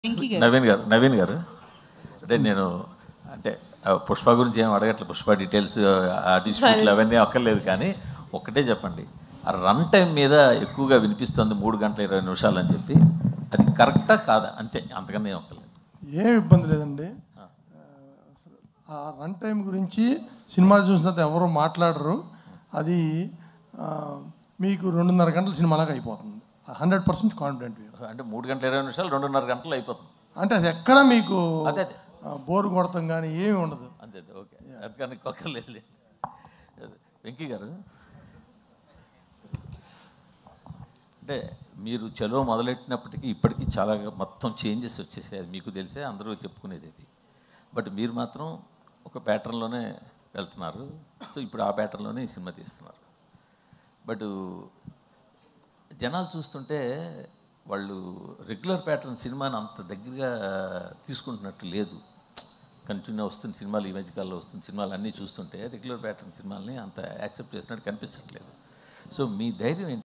వెంకీ గారు నవీన్ గారు నవీన్ గారు అంటే నేను అంటే ఆ పుష్ప గురించి ఏం అడగట్లేదు పుష్ప డీటెయిల్స్ ఆ డిస్ప్యూట్లు అవన్నీ అక్కర్లేదు కానీ ఒక్కటే చెప్పండి ఆ రన్ టైం మీద ఎక్కువగా వినిపిస్తుంది మూడు గంటల ఇరవై నిమిషాలు అని చెప్పి అది కరెక్టా కాదా అంతే అంతకన్నా ఏం అక్కర్లేదు ఏం ఇబ్బంది లేదండి ఆ రన్ టైం గురించి సినిమా చూసినంత ఎవరు మాట్లాడరు అది ఆ, మీకు రెండున్నర గంటల సినిమాలాగా అయిపోతుంది హండ్రెడ్ పర్సెంట్ కాన్ఫిడెంట్ అంటే మూడు గంటల ఇరవై నిమిషాలు రెండున్నర గంటలు అయిపోతుంది అంటే అది ఎక్కడ మీకు అదే అదే ఆ, బోరు కొడతాం కానీ ఏమీ ఉండదు అంతే అంతే ఓకే అందుకని ఒక్కర్లేదు వెంకీ గారు అంటే మీరు చలో మొదలెట్టినప్పటికీ ఇప్పటికీ చాలా మొత్తం చేంజెస్ వచ్చేసాయి అది మీకు తెలిసే అందరూ చెప్పుకునేది ఇది బట్ మీరు మాత్రం ఒక ప్యాటర్న్లోనే వెళ్తున్నారు సో ఇప్పుడు ఆ ప్యాటర్న్లోనే ఈ సినిమా తీస్తున్నారు బట్ జనాలు చూస్తుంటే వాళ్ళు రెగ్యులర్ ప్యాటర్న్ సినిమాని అంత దగ్గరగా తీసుకుంటున్నట్టు లేదు కంటిన్యూ వస్తున్న సినిమాలు ఈ మధ్యకాలంలో వస్తున్న సినిమాలు అన్నీ చూస్తుంటే రెగ్యులర్ ప్యాటర్న్ సినిమాలని అంత యాక్సెప్ట్ చేసినట్టు కనిపించట్లేదు సో మీ ధైర్యం ఏంటి